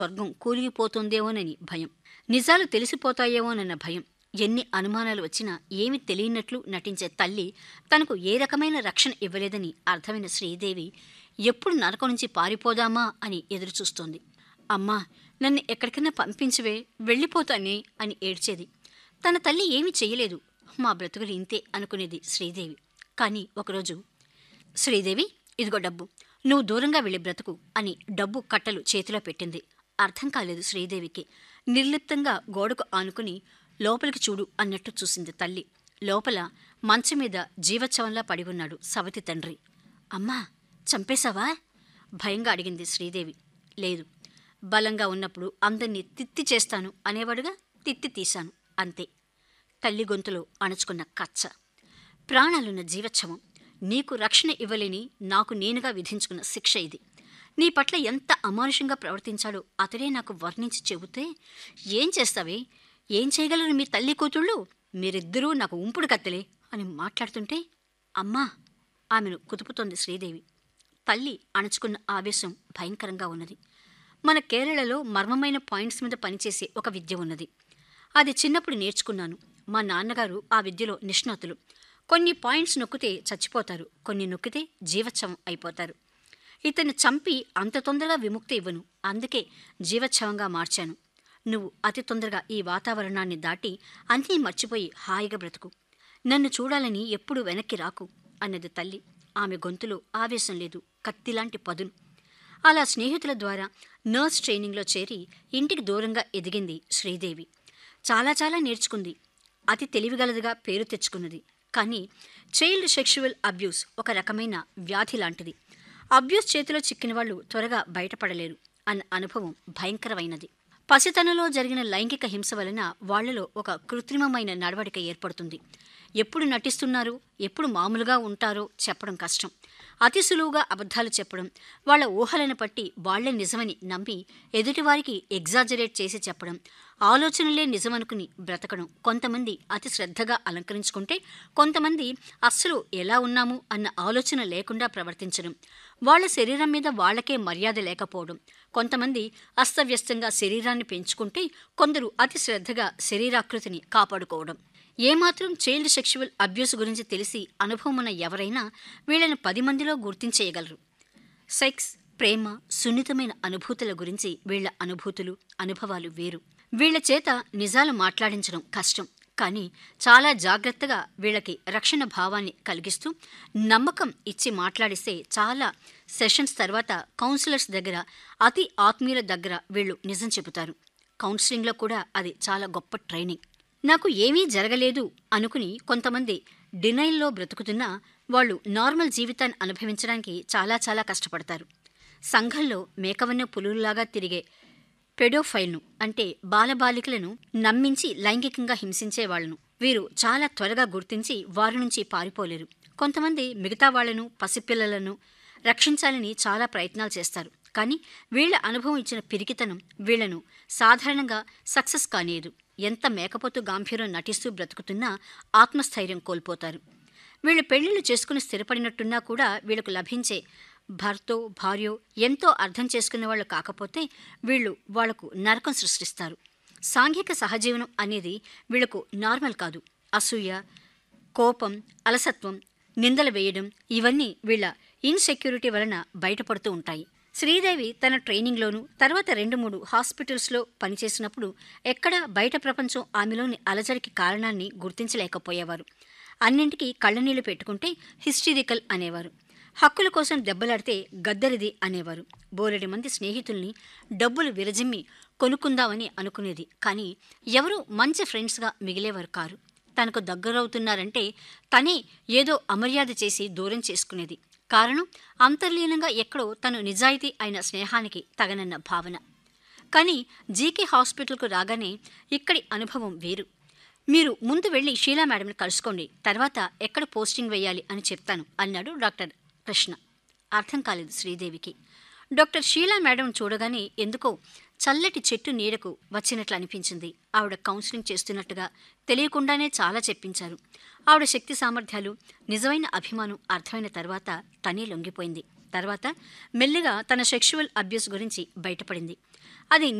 స్వర్గం కూలిగిపోతుందేమోనని భయం నిజాలు తెలిసిపోతాయేమోనన్న భయం ఎన్ని అనుమానాలు వచ్చినా ఏమి తెలియనట్లు నటించే తల్లి తనకు ఏ రకమైన రక్షణ ఇవ్వలేదని అర్థమైన శ్రీదేవి ఎప్పుడు నరకం నుంచి పారిపోదామా అని ఎదురుచూస్తోంది అమ్మా నన్ను ఎక్కడికైనా పంపించవే వెళ్ళిపోతానే అని ఏడ్చేది తన తల్లి ఏమీ చెయ్యలేదు మా బ్రతుకులు ఇంతే అనుకునేది శ్రీదేవి కానీ ఒకరోజు శ్రీదేవి ఇదిగో డబ్బు నువ్వు దూరంగా వెళ్ళి బ్రతుకు అని డబ్బు కట్టలు చేతిలో పెట్టింది అర్థం కాలేదు శ్రీదేవికి నిర్లిప్తంగా గోడకు ఆనుకుని లోపలికి చూడు అన్నట్టు చూసింది తల్లి లోపల మంచం మీద జీవోత్సవంలా పడి ఉన్నాడు సవతి తండ్రి అమ్మా చంపేశావా భయంగా అడిగింది శ్రీదేవి లేదు బలంగా ఉన్నప్పుడు అందరినీ తిత్తి చేస్తాను అనేవాడుగా తిత్తి తీశాను అంతే తల్లి గొంతులో అణుచుకున్న కచ్చ ప్రాణాలున్న జీవోత్సవం నీకు రక్షణ ఇవ్వలేని నాకు నేనుగా విధించుకున్న శిక్ష ఇది నీ పట్ల ఎంత అమానుషంగా ప్రవర్తించాడో అతడే నాకు వర్ణించి చెబితే ఏం చేస్తావే ఏం చేయగలరు మీ తల్లి కూతుళ్ళు మీరిద్దరూ నాకు ఉంపుడు కత్తెలే అని మాట్లాడుతుంటే అమ్మా ఆమెను కుదుపుతోంది శ్రీదేవి తల్లి అణుచుకున్న ఆవేశం భయంకరంగా ఉన్నది మన కేరళలో మర్మమైన పాయింట్స్ మీద పనిచేసే ఒక విద్య ఉన్నది అది చిన్నప్పుడు నేర్చుకున్నాను మా నాన్నగారు ఆ విద్యలో నిష్ణాతులు కొన్ని పాయింట్స్ నొక్కితే చచ్చిపోతారు కొన్ని నొక్కితే జీవచ్ఛవం అయిపోతారు ఇతన్ని చంపి అంత తొందరగా విముక్తి ఇవ్వను అందుకే జీవచ్ఛవంగా మార్చాను నువ్వు అతి తొందరగా ఈ వాతావరణాన్ని దాటి అన్నీ మర్చిపోయి హాయిగా బ్రతుకు నన్ను చూడాలని ఎప్పుడు వెనక్కి రాకు అన్నది తల్లి ఆమె గొంతులో ఆవేశం లేదు కత్తిలాంటి పదును అలా స్నేహితుల ద్వారా నర్స్ ట్రైనింగ్లో చేరి ఇంటికి దూరంగా ఎదిగింది శ్రీదేవి చాలా చాలా నేర్చుకుంది అతి తెలివిగలదిగా పేరు తెచ్చుకున్నది కానీ చైల్డ్ సెక్షువల్ అబ్యూస్ ఒక రకమైన వ్యాధి లాంటిది అబ్యూస్ చేతిలో చిక్కిన వాళ్ళు త్వరగా బయటపడలేరు అన్న అనుభవం భయంకరమైనది పసితనంలో జరిగిన లైంగిక హింస వలన వాళ్లలో ఒక కృత్రిమమైన నడవడిక ఏర్పడుతుంది ఎప్పుడు నటిస్తున్నారు ఎప్పుడు మామూలుగా ఉంటారో చెప్పడం కష్టం అతి సులువుగా అబద్ధాలు చెప్పడం వాళ్ళ ఊహలను పట్టి వాళ్లే నిజమని నమ్మి ఎదుటివారికి ఎగ్జాజరేట్ చేసి చెప్పడం ఆలోచనలే నిజమనుకుని బ్రతకడం కొంతమంది అతి శ్రద్ధగా అలంకరించుకుంటే కొంతమంది అస్సలు ఎలా ఉన్నాము అన్న ఆలోచన లేకుండా ప్రవర్తించడం వాళ్ళ శరీరం మీద వాళ్ళకే మర్యాద లేకపోవడం కొంతమంది అస్తవ్యస్తంగా శరీరాన్ని పెంచుకుంటే కొందరు అతి శ్రద్ధగా శరీరాకృతిని కాపాడుకోవడం ఏమాత్రం చైల్డ్ సెక్షువల్ అబ్యూస్ గురించి తెలిసి అనుభవం ఉన్న ఎవరైనా వీళ్ళని పది మందిలో గుర్తించేయగలరు సెక్స్ ప్రేమ సున్నితమైన అనుభూతుల గురించి వీళ్ళ అనుభూతులు అనుభవాలు వేరు వీళ్ళ చేత నిజాలు మాట్లాడించడం కష్టం కానీ చాలా జాగ్రత్తగా వీళ్ళకి రక్షణ భావాన్ని కలిగిస్తూ నమ్మకం ఇచ్చి మాట్లాడిస్తే చాలా సెషన్స్ తర్వాత కౌన్సిలర్స్ దగ్గర అతి ఆత్మీయుల దగ్గర వీళ్ళు నిజం చెబుతారు కౌన్సిలింగ్లో కూడా అది చాలా గొప్ప ట్రైనింగ్ నాకు ఏమీ జరగలేదు అనుకుని కొంతమంది డినైల్లో బ్రతుకుతున్నా వాళ్ళు నార్మల్ జీవితాన్ని అనుభవించడానికి చాలా చాలా కష్టపడతారు సంఘంలో మేకవన్న పులుల్లాగా తిరిగే పెడోఫైల్ను అంటే బాలబాలికలను నమ్మించి లైంగికంగా హింసించే వాళ్లను వీరు చాలా త్వరగా గుర్తించి వారి నుంచి పారిపోలేరు కొంతమంది మిగతా వాళ్లను పసిపిల్లలను రక్షించాలని చాలా ప్రయత్నాలు చేస్తారు కానీ వీళ్ల అనుభవం ఇచ్చిన పిరికితనం వీళ్లను సాధారణంగా సక్సెస్ కానియదు ఎంత మేకపోతు గాంభీర్యం నటిస్తూ బ్రతుకుతున్నా ఆత్మస్థైర్యం కోల్పోతారు వీళ్ళు పెళ్లిళ్ళు చేసుకుని స్థిరపడినట్టున్నా కూడా వీళ్లకు లభించే భర్తో భార్యో ఎంతో అర్థం చేసుకునే వాళ్ళు కాకపోతే వీళ్ళు వాళ్లకు నరకం సృష్టిస్తారు సాంఘిక సహజీవనం అనేది వీళ్లకు నార్మల్ కాదు అసూయ కోపం అలసత్వం నిందలు వేయడం ఇవన్నీ వీళ్ళ ఇన్సెక్యూరిటీ వలన బయటపడుతూ ఉంటాయి శ్రీదేవి తన ట్రైనింగ్లోనూ తర్వాత రెండు మూడు హాస్పిటల్స్లో పనిచేసినప్పుడు ఎక్కడ బయట ప్రపంచం ఆమెలోని అలజడికి కారణాన్ని గుర్తించలేకపోయేవారు అన్నింటికీ కళ్ళనీళ్లు పెట్టుకుంటే హిస్టరికల్ అనేవారు హక్కుల కోసం దెబ్బలాడితే గద్దరిది అనేవారు బోలెడి మంది స్నేహితుల్ని డబ్బులు విరజిమ్మి కొనుక్కుందామని అనుకునేది కానీ ఎవరూ మంచి ఫ్రెండ్స్గా మిగిలేవారు కారు తనకు దగ్గరవుతున్నారంటే తనే ఏదో అమర్యాద చేసి దూరం చేసుకునేది కారణం అంతర్లీనంగా ఎక్కడో తను నిజాయితీ అయిన స్నేహానికి తగనన్న భావన కానీ జీకే హాస్పిటల్కు రాగానే ఇక్కడి అనుభవం వేరు మీరు ముందు వెళ్ళి షీలా మేడంని కలుసుకోండి తర్వాత ఎక్కడ పోస్టింగ్ వేయాలి అని చెప్తాను అన్నాడు డాక్టర్ కృష్ణ అర్థం కాలేదు శ్రీదేవికి డాక్టర్ షీలా మేడం చూడగానే ఎందుకో చల్లటి చెట్టు నీడకు వచ్చినట్లు అనిపించింది ఆవిడ కౌన్సిలింగ్ చేస్తున్నట్టుగా తెలియకుండానే చాలా చెప్పించారు ఆవిడ శక్తి సామర్థ్యాలు నిజమైన అభిమానం అర్థమైన తర్వాత తనే లొంగిపోయింది తర్వాత మెల్లిగా తన సెక్షువల్ అబ్యూస్ గురించి బయటపడింది అది